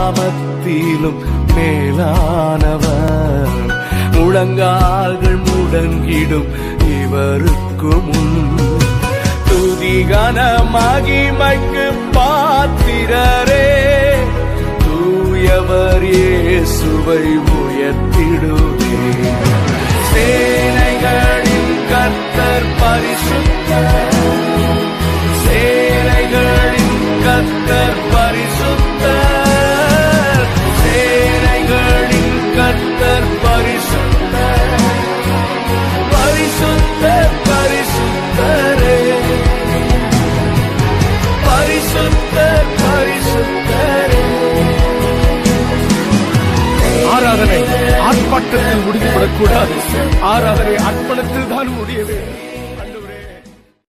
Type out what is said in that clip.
நாமத்திலும் மேலானவர் முழங்கால்கள் முடங்கிடும் இவருக்கு முன் துதிகன மகிமைக்கு பாத்திரரே தூயவர் இயேசுவை உயர்த்திடுவே சேனைகளின் கர்த்தர் பரிசுத்தர் சேனைகளின் கர்த்தர் பரிசுத்தர் சேனைகளின் கர்த்தர் பரிசுத்தர் பரிசுத்தர் பரிசுத்தரே பரிசுத்தர் பரிசுத்தரே ஆராதனை ஆர்ப்பாட்டத்தில் முடிந்துவிடக்கூடாது ஆராதனை அர்ப்பணத்தில் தான் முடிய வேண்டும்